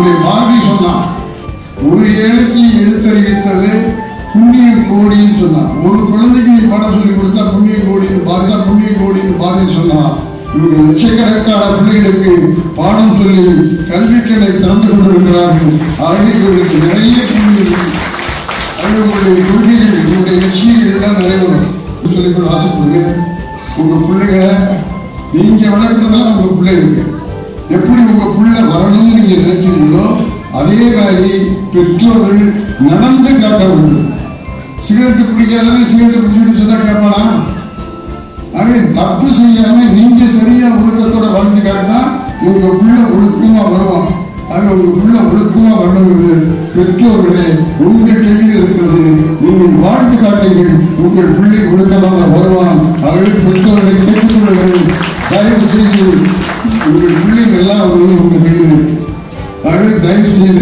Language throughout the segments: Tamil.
நம்முடைய பாரதி சொன்னான் ஒரு ஏழைக்கு எடுத்தறிவித்தது புண்ணியம் கோடின்னு சொன்னான் ஒரு குழந்தைக்கு நீ பாடம் சொல்லி கொடுத்தா புண்ணியம் கோடின்னு பாரதா புண்ணியம் கோடின்னு பாரதி சொன்னான் இவங்க லட்சக்கணக்கான பிள்ளைகளுக்கு பாடம் சொல்லி கல்விக்கணை திறந்து கொண்டிருக்கிறார்கள் ஆகவே இவர்களுக்கு நிறைய புண்ணியம் அவர்களுடைய கொள்கைகள் உங்களுடைய லட்சியங்கள் எல்லாம் நிறைவேறும் சொல்லிக்கொள்ள ஆசைப்படுங்க உங்க பிள்ளைகளை நீங்க வளர்க்குறதெல்லாம் உங்க பிள்ளைகளுக்கு எப்படி உங்க பிள்ளை வரணும்னு நீங்க நினைக்கிறீங்களோ அதே மாதிரி பெற்றோர்கள் நடந்து காட்ட வேண்டும் சிகரெட் பிடிக்காதவன் சிகரெட் பிடிச்சிட்டு சொன்னா கேட்பானா ஆக தப்பு செய்யாம நீங்க சரியா ஒழுக்கத்தோட வாழ்ந்து காட்டினா உங்க பிள்ளை ஒழுக்கமா வருவான் ஆக உங்க பிள்ளை ஒழுக்கமா வரணுங்கிறது பெற்றோர்களே உங்க கையில் இருக்கிறது நீங்கள் வாழ்ந்து காட்டுங்கள் உங்கள் பிள்ளை ஒழுக்கமாக வருவான் ஆகவே பெற்றோர்களை கேட்டுக்கொள்கிறேன் தயவு செய்து உங்கள் பிள்ளைங்க எல்லாம் அவர்கள் உங்க கையில் இருக்கு ஆகவே தயவு செய்து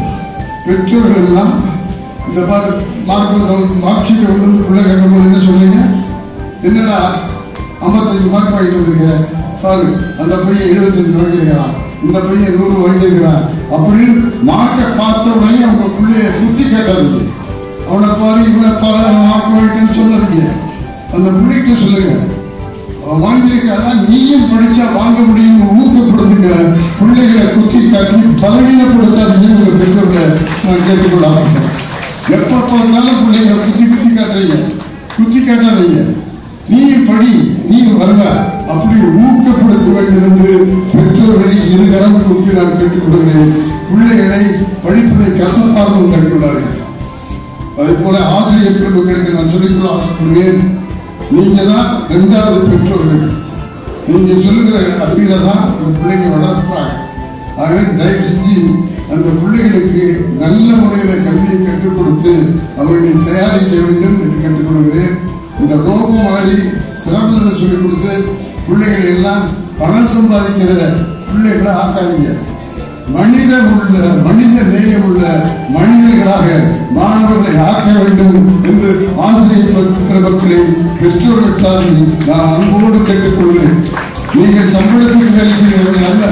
பெற்றோர்கள் எல்லாம் இந்த மாதிரி மார்க் மார்க் ஷீட்டை கொண்டு வந்து பிள்ளை கேட்கும்போது என்ன சொல்றீங்க என்னடா ஐம்பத்தஞ்சு மார்க் வாங்கிட்டு வந்திருக்கிறேன் பாரு அந்த பையன் எழுபத்தஞ்சு வாங்கியிருக்கிறான் இந்த பையன் நூறு வாங்கியிருக்கிறான் அப்படின்னு மார்க்கை பார்த்த உடனே அவங்க பிள்ளைய குத்தி கேட்டாதீங்க அவனை பாரு இவனை பாரு அவன் மார்க் வாங்கிட்டேன்னு சொல்லாதீங்க அந்த பிள்ளைகிட்ட சொல்லுங்க அவன் வாங்கியிருக்கானா நீயும் படிச்சா வாங்க முடியும் ஊக்கப்படுத்துங்க பிள்ளைகளை குத்தி காட்டி பலவீனப்படுத்தாதீங்கன்னு உங்க பெற்றோர்களை நான் கேட்டுக்கொள்ள ஆசைப்படுறேன் எப்ப பார்த்தாலும் பிள்ளைங்களை குத்தி குத்தி காட்டுறீங்க குத்தி காட்டாதீங்க நீ படி நீ வருவ அப்படி ஊக்கப்படுத்த வேண்டும் என்று பெற்றோர்களை இருகரம் கூப்பி நான் கேட்டுக் கொள்கிறேன் பிள்ளைகளை படிப்பதை கசப்பாகவும் தங்கிவிடாதீர்கள் அதே போல ஆசிரியர் பெருமக்களுக்கு நான் சொல்லிக்கொள்ள ஆசைப்படுவேன் நீங்க தான் ரெண்டாவது பெற்றோர்கள் நீங்க சொல்லுகிற அறிவில தான் அந்த பிள்ளைங்க வளர்ப்பாங்க ஆகவே தயவு செஞ்சு அந்த பிள்ளைகளுக்கு நல்ல முறையில கல்வியை கற்றுக் கொடுத்து அவர்களை தயாரிக்க வேண்டும் என்று கேட்டுக்கொள்கிறேன் இந்த ரோபம் மாதிரி சிறப்பு சொல்லிக் கொடுத்து பிள்ளைகளை எல்லாம் பணம் சம்பாதிக்கிற பிள்ளைகளை ஆக்காதீங்க மனிதம் உள்ள மனித நேயம் உள்ள மனிதர்களாக மாணவர்களை ஆக்க வேண்டும் என்று ஆசிரியர் பெருமக்களை பெற்றோர்கள் சார்பில் நான் அன்போடு கேட்டுக்கொள்கிறேன் நீங்கள் சம்பளத்துக்கு வேலை செய்கிறவர்கள் அல்ல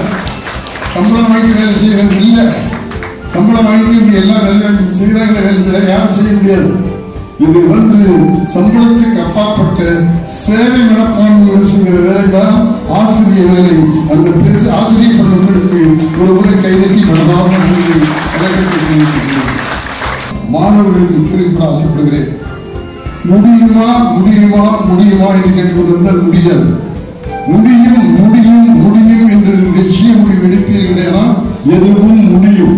சம்பளம் வாங்கி வேலை செய்கிறது இல்லை சம்பளம் வாங்கிட்டு இப்படி எல்லாம் வேலை செய்கிறாங்க வேலை யாரும் செய்ய முடியாது இது வந்து சம்பளத்துக்கு அப்பாற்பட்ட சேவை மனப்பான்மையோடு செய்கிற வேலை தான் ஆசிரியர் வேலை அந்த பெருசு ஆசிரியர் பெருமக்களுக்கு ஒரு முறை கைதட்டி பண்ணலாம் என்று வணக்கத்தை தெரிவித்துக்கிறேன். மாணவர்களுக்கு குறிப்பிட ஆசைப்படுகிறேன் முடியுமா முடியுமா முடியுமா என்று கேட்டுக்கொண்டிருந்தால் முடியாது முடியும் முடியும் முடியும் என்று நிச்சய முடிவு எடுப்பீர்களேனா எதுவும் முடியும்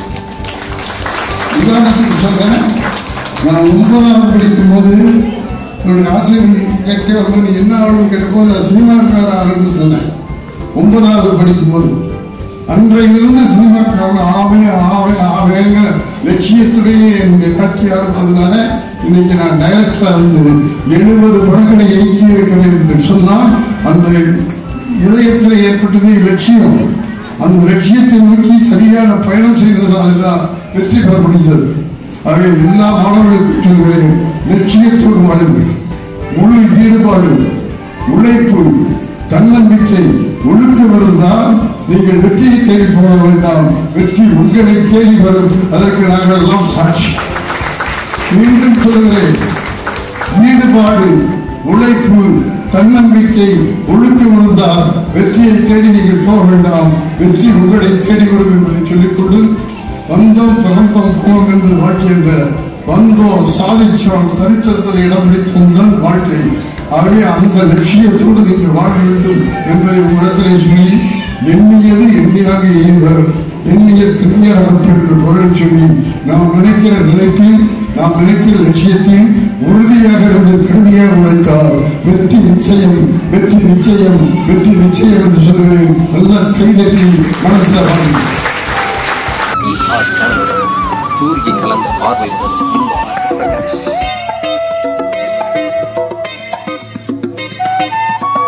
உதாரணத்துக்கு சொல்றேன் நான் ஒன்பதாவது படிக்கும் போது என்னுடைய ஆசிரியர் கேட்க வந்து நீ என்ன ஆகணும் கேட்டபோது நான் சினிமாக்கார ஆகணும்னு சொன்னேன் ஒன்பதாவது படிக்கும் போது அன்றையிலிருந்து சினிமாக்காரன் ஆவே ஆவே ஆவேங்கிற லட்சியத்துடைய என்னுடைய கட்சி ஆரம்பிச்சதுனால இன்னைக்கு நான் டைரக்டரா வந்து எழுபது படங்களை இயக்கி இருக்கிறேன் என்று சொன்னால் அந்த இதயத்தில் ஏற்பட்டது லட்சியம் அந்த லட்சியத்தை நோக்கி சரியான பயணம் செய்ததுனால தான் வெற்றி பெற முடிந்தது ஆகவே எல்லா மாணவர்களுக்கும் சொல்கிறேன் லட்சியத்தோடு வாழுங்கள் முழு ஈடுபாடு உழைப்பு தன்னம்பிக்கை ஒழுக்கம் இருந்தால் நீங்கள் வெற்றியை தேடி போக வேண்டாம் வெற்றி உங்களை தேடி வரும் அதற்கு நாங்கள் எல்லாம் சாட்சி மீண்டும் சொல்கிறேன் ஈடுபாடு உழைப்பு தன்னம்பிக்கை ஒழுக்கம் இருந்தால் வெற்றியை தேடி நீங்கள் போக வேண்டாம் வெற்றி உங்களை தேடி வரும் என்பதை சொல்லிக்கொண்டு வந்தோம் பிறந்தோம் போனோம் என்று வாழ்க்கையல்ல வந்தோம் சாதிச்சோம் சரித்திரத்தில் இடம் பிடித்தோம் தான் வாழ்க்கை ஆகவே அந்த லட்சியத்தோடு நீங்கள் வாழ வேண்டும் என்பதை உங்களிடத்திலே சொல்லி எண்ணியது எண்ணியாக எய்வர் எண்ணிய திண்ணியாக என்று பொருளை சொல்லி நாம் நினைக்கிற நினைப்பில் நாம் நினைக்கிற லட்சியத்தில் உறுதியாக இருந்து கடுமையாக உழைத்தால் வெற்றி நிச்சயம் வெற்றி நிச்சயம் வெற்றி நிச்சயம் என்று சொல்கிறேன் நல்லா கைதட்டி மனசில் வாங்க ஆர் சேனலுடன் சூரிய கலந்த பார்வையுடன் இன்பம் பிரகாஷ்